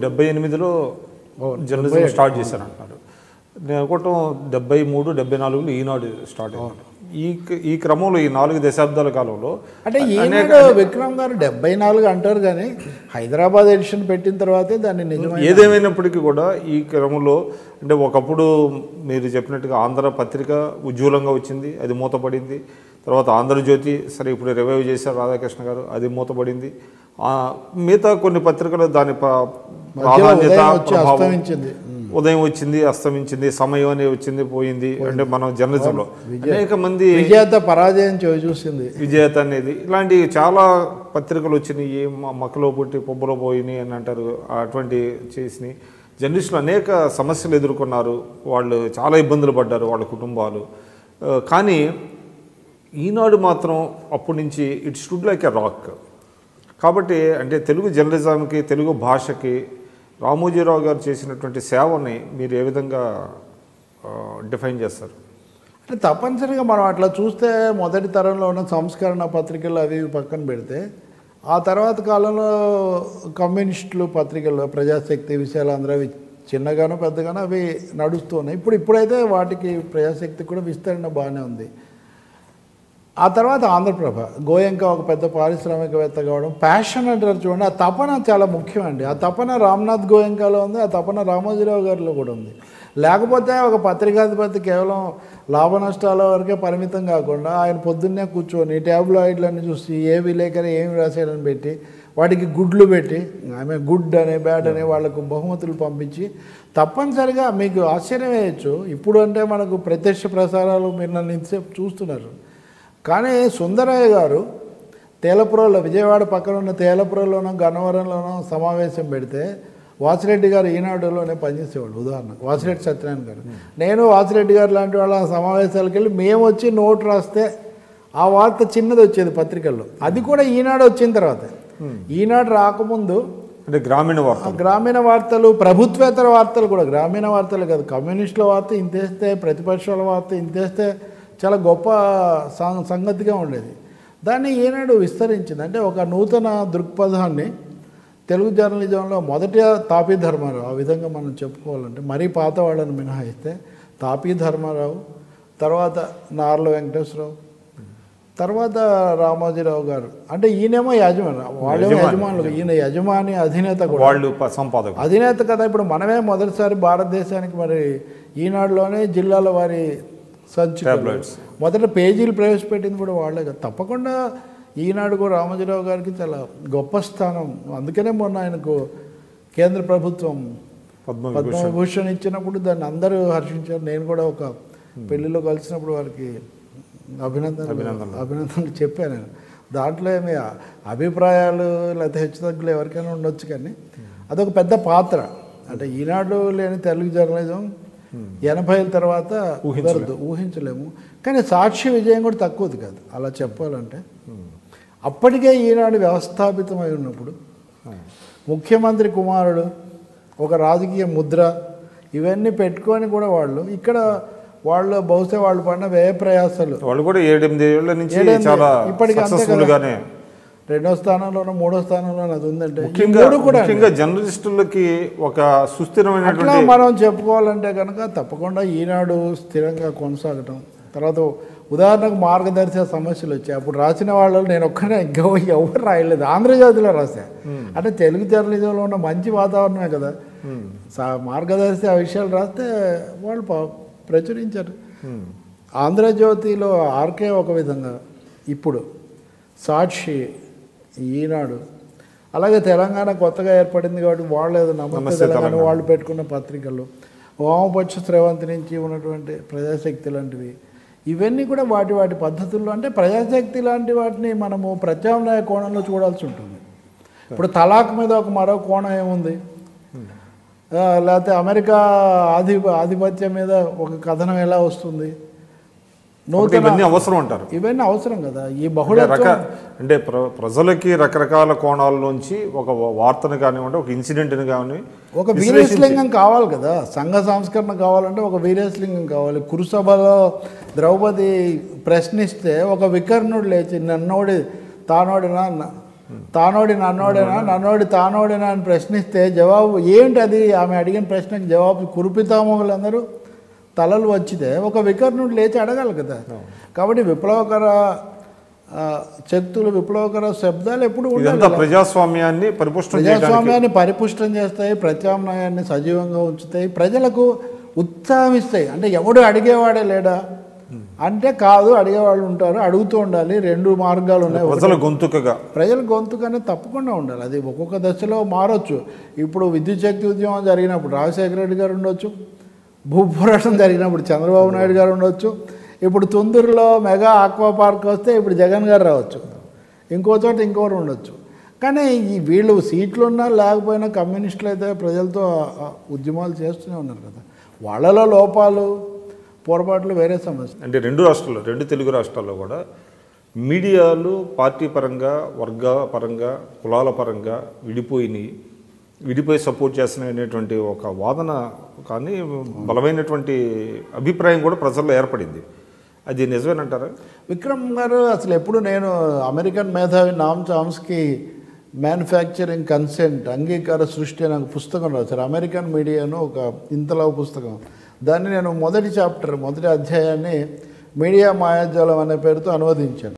డెబ్బై ఎనిమిదిలో journalism start చేశారు అంటున్నారు నేను అనుకోవటం డెబ్బై మూడు డెబ్బై నాలుగులో ఈనాడు స్టార్ట్ అయ్యారు ఈ ఈ క్రమంలో ఈ నాలుగు దశాబ్దాల కాలంలో అంటే ఈనాడు విక్రమ్ గారు డెబ్బై నాలుగు అంటారు కానీ హైదరాబాద్ ఎడిషన్ పెట్టిన తర్వాతే దాన్ని నిజమైన ఏదేమైనప్పటికీ కూడా ఈ క్రమంలో అంటే ఒకప్పుడు మీరు చెప్పినట్టుగా ఆంధ్ర పత్రిక ఉజ్వలంగా వచ్చింది అది మూతపడింది తర్వాత ఆంధ్రజ్యోతి సరే ఇప్పుడు రివైవ్ చేశారు రాధాకృష్ణ గారు అది మూతపడింది ఆ, మిగతా కొన్ని పత్రికలు దాని ప- ప్రాధాన్యత ఉదయం వచ్చి ప్రభావం అస్తమించింది ఉదయం వచ్చింది అస్తమించింది సమయం అనేది వచ్చింది పోయింది అంటే మనం జర్నలిజంలో అనేక మంది విజేత పరాజయం చవి చూసింది విజేత అనేది ఇలాంటి చాలా పత్రికలు వచ్చినాయి మ- మక్కలో పుట్టి పొబ్బలో పోయినాయి అని అంటారు అటువంటి చేసినాయి జర్నలిస్టులు అనేక సమస్యలు ఎదుర్కొన్నారు వాళ్ళు చాలా ఇబ్బందులు పడ్డారు వాళ్ళ కుటుంబాలు ఆ, కానీ ఈనాడు మాత్రం అప్పటి నుంచి it stood like a rock కాబట్టి అంటే తెలుగు జర్నలిజానికి తెలుగు భాషకి రామోజీరావు గారు చేసినటువంటి సేవని మీరు ఏ విధంగా డిఫైన్ చేస్తారు అంటే తప్పనిసరిగా మనం అట్లా చూస్తే మొదటి తరంలో ఉన్న సంస్కరణ పత్రికలు అవి ఇవి పక్కన పెడితే ఆ తర్వాత కాలంలో కమ్యూనిస్టులు పత్రికలు ప్రజాశక్తి విషయాలు అవి చిన్నగానో పెద్దగానో అవి నడుస్తూ ఉన్నాయి ఇప్పుడు ఇప్పుడైతే వాటికి ప్రజాశక్తి కూడా విస్తరణ బాగానే ఉంది ఆ తర్వాత ఆంధ్రప్రభ గోయంక ఒక పెద్ద పారిశ్రామికవేత్త కావడం ప్యాషన్ అంటారు చూడండి ఆ తపన చాలా ముఖ్యమండి ఆ తపన రామ్నాథ్ గోయంకాలో ఉంది ఆ తపన రామోజీరావు గారిలో కూడా ఉంది లేకపోతే ఒక పత్రికాధిపతి కేవలం లాభ నష్టాల వరకే పరిమితం కాకుండా ఆయన పొద్దున్నే కూర్చొని ట్యాబ్లాయిడ్లన్నీ చూసి ఏ విలేకరి ఏమి రాశాడని పెట్టి వాటికి గుడ్లు పెట్టి ఆమె గుడ్ అనే బ్యాడ్ అనే వాళ్ళకు బహుమతులు పంపించి తప్పనిసరిగా మీకు ఆశ్చర్యం వేయచ్చు ఇప్పుడు అంటే మనకు ప్రత్యక్ష ప్రసారాలు మీరు నన్ను ఇంతసేపు చూస్తున్నారు కానీ సుందరయ్య గారు తేలపురంలో విజయవాడ పక్కన ఉన్న తేలపురంలోనో గన్నవరంలోనో సమావేశం పెడితే వాసిరెడ్డి గారు ఈనాడులోనే పనిచేసేవాళ్ళు ఉదాహరణ వాసిరెడ్డి సత్యనారాయణ గారు నేను వాసిరెడ్డి గారు లాంటి వాళ్ళ సమావేశాలకు వెళ్ళి మేము వచ్చి నోట్ రాస్తే ఆ వార్త చిన్నది వచ్చేది పత్రికల్లో అది కూడా ఈనాడు వచ్చిన తర్వాత ఈనాడు రాకముందు అంటే గ్రామీణ వార్త ఆ గ్రామీణ వార్తలు ప్రభుత్వేతర వార్తలు కూడా గ్రామీణ వార్తలు కాదు కమ్యూనిస్టుల వార్త ఇంతేస్తే ప్రతిపక్షాల వార్త ఇంతేస్తే చాలా గొప్ప సం- సంగతిగా ఉండేది దాన్ని ఈనాడు విస్తరించింది అంటే ఒక నూతన దృక్పథాన్ని తెలుగు జర్నలిజంలో మొదట తాపీ ధర్మారావు ఆ విధంగా మనం చెప్పుకోవాలంటే మరీ పాత వాళ్ళని మినహాయిస్తే తాపీ ధర్మారావు తర్వాత నార్ల వెంకటేశ్వరరావు తర్వాత రామోజీరావు గారు అంటే ఈయనేమో యజమాని వాళ్ళేమో యజమానులు ఈయన యజమాని అధినేత కూడా వాళ్ళు ప- సంపాదకులు అధినేత కదా ఇప్పుడు మనమే మొదటిసారి భారతదేశానికి మరి ఈనాడులోనే జిల్లాల వారి సంచి Tabloids. మొదట పేజీలు ప్రవేశపెట్టింది కూడా వాళ్ళే కదా తప్పకుండా ఈనాడుకు రామోజీరావు గారికి చాలా గొప్ప స్థానం అందుకనే మొన్న ఆయనకు కేంద్ర ప్రభుత్వం పద్మ పద్మవిభూషణ్ ఇచ్చినప్పుడు దాన్ని అందరూ హర్షించారు నేను కూడా ఒక పెళ్లిలో కలిసినప్పుడు వారికి అభినందనలు అభినందనలు చెప్పాను నేను దాంట్లో ఏమి అభిప్రాయాలు లేకపోతే హెచ్చుతగ్గులు ఎవరికైనా ఉండొచ్చు కానీ అదొక పెద్ద పాత్ర అంటే ఈనాడు లేని తెలుగు జర్నలిజం ఎనభైల తర్వాత కుదరదు ఊహించలేము కానీ సాక్షి విజయం కూడా తక్కువది కాదు అలా చెప్పాలంటే అప్పటికే ఈనాడు వ్యవస్థాపితమై ఉన్నప్పుడు ముఖ్యమంత్రి కుమారుడు ఒక రాజకీయ ముద్ర ఇవన్నీ పెట్టుకొని కూడా వాళ్ళు ఇక్కడ వాళ్ళు బహుశా వాళ్ళు పడిన వ్యయ ప్రయాసాలు వాళ్ళు కూడా ఏడెనిమిది ఏళ్ల నుంచి ఏడెనిమిది, చాలా ఇప్పటికి అంతే సక్సెస్ఫుల్ కదా. గానే రెండో స్థానంలోనో మూడో స్థానంలోనో అది ఉందంటే ఈ ముఖ్యంగా మూడు కూడా ముఖ్యంగా జర్నలిస్టులకి ఒక అట్లా సుస్థిరమైనటువంటి మనం చెప్పుకోవాలంటే కనుక తప్పకుండా ఈనాడు స్థిరంగా కొనసాగటం తర్వాత ఉదాహరణకు మార్గదర్శక సమస్యలు వచ్చాయి అప్పుడు రాసిన వాళ్ళు నేను ఒక్కనే ఇంకా ఎవరు రాయలేదు ఆంధ్రజ్యోతిలో రాశా అంటే తెలుగు జర్నలిజంలో ఉన్న మంచి వాతావరణమే కదా సా- మార్గదర్శి ఆ విషయాలు రాస్తే వాళ్ళు ప- ప్రచురించారు ఆంధ్రజ్యోతిలో ఆర్కే ఒక విధంగా ఇప్పుడు సాక్షి ఈనాడు అలాగే తెలంగాణ కొత్తగా ఏర్పడింది కాబట్టి వాళ్ళు ఏదో నమస్తే నమస్తే తెలంగాణ తెలంగాణ. వాళ్ళు పెట్టుకున్న పత్రికలు వామపక్ష స్రవంతి నుంచి ఉన్నటువంటి ప్రజాశక్తి లాంటివి ఇవన్నీ కూడా వాటి వాటి పద్ధతుల్లో అంటే ప్రజాశక్తి లాంటి వాటిని మనము ప్రత్యామ్నాయ కోణంలో చూడాల్సి ఉంటుంది ఇప్పుడు తలాక్ మీద ఒక మరో కోణం ఏముంది ఆ, లేకపోతే అమెరికా ఆధి ఆధిపత్యం మీద ఒక కథనం ఎలా వస్తుంది కాబట్టి నూతన ఇవన్నీ అవసరం అంటారు ఇవన్నీ అవసరం కదా ఈ అంటే బహుళ రక అంటే ప్ర- ప్రజలకి రకరకాల కోణాల నుంచి ఒక వార్తను కానివ్వండి ఒక ఇన్సిడెంట్ని కానివ్వండి ఒక వీరేశలింగం కావాలి కదా సంఘ సంస్కరణ కావాలంటే ఒక వీరేశలింగం కావాలి కురుసభలో ద్రౌపది ప్రశ్నిస్తే ఒక వికర్ణుడు లేచి నన్నోడి తానోడినా న- తానోడి నన్నోడేనా నన్నోడి తానోడేనా అని ప్రశ్నిస్తే జవాబు ఏంటి అది ఆమె అడిగిన ప్రశ్నకు జవాబు కురిపితామోగులందరూ తలలు వచ్చితే ఒక వికర్ణుడు లేచి అడగాలి కదా కాబట్టి విప్లవకర ఆ, శక్తులు విప్లవకర శబ్దాలు ఎప్పుడు ఇదంతా ఉండాలి ప్రజాస్వామ్యాన్ని పరిపుష్టం చేయడానికి ప్రజాస్వామ్యాన్ని పరిపుష్టం చేస్తాయి ప్రత్యామ్నాయాన్ని సజీవంగా ఉంచుతాయి ప్రజలకు ఉత్సాహం ఇస్తాయి అంటే ఎవడు అడిగేవాడే లేడా అంటే కాదు అడిగేవాళ్ళు ఉంటారు అడుగుతూ ఉండాలి రెండు మార్గాలు ఉన్నాయి ఒకటి ప్రజల గొంతుకగా ప్రజల గొంతుకనే తప్పకుండా ఉండాలి అది ఒక్కొక్క దశలో మారొచ్చు ఇప్పుడు విద్యుత్ శక్తి ఉద్యమం జరిగినప్పుడు రాజశేఖర రెడ్డి గారు ఉండొచ్చు భూపోరాటం జరిగినప్పుడు చంద్రబాబు నాయుడు గారు ఉండొచ్చు ఇప్పుడు తుందూరులో మెగా ఆక్వా పార్క్ వస్తే ఇప్పుడు జగన్ గారు రావచ్చు ఇంకో చోట ఇంకోటి ఉండొచ్చు కానీ ఈ వీళ్ళు సీట్లు ఉన్నా లేకపోయినా కమ్యూనిస్టులు అయితే ప్రజలతో ఆ ఉద్యమాలు చేస్తూనే ఉన్నారు కదా వాళ్ళలో లోపాలు పొరపాట్లు వేరే సమస్య అంటే రెండు రాష్ట్రాల్లో రెండు తెలుగు రాష్ట్రాల్లో కూడా మీడియాలు పార్టీ పరంగా వర్గ పరంగా కులాల పరంగా విడిపోయినాయి విడిపోయి సపోర్ట్ చేస్తున్నాయి అనేటువంటి ఒక వాదన కానీ బలమైనటువంటి అభిప్రాయం కూడా ప్రజల్లో ఏర్పడింది అది నిజమేనంటారా విక్రమ్ గారు అసలు ఎప్పుడు నేను అమెరికన్ మేధావి నామ్ చామ్స్కి మ్యానుఫ్యాక్చరింగ్ కన్సెంట్ అంగీకార సృష్టి అనే ఒక పుస్తకం రాశారు అమెరికన్ మీడియాను ఒక ఇంతలా పుస్తకం దాన్ని నేను మొదటి చాప్టర్ మొదటి అధ్యాయాన్ని మీడియా మాయాజాలం అనే పేరుతో అనువదించాను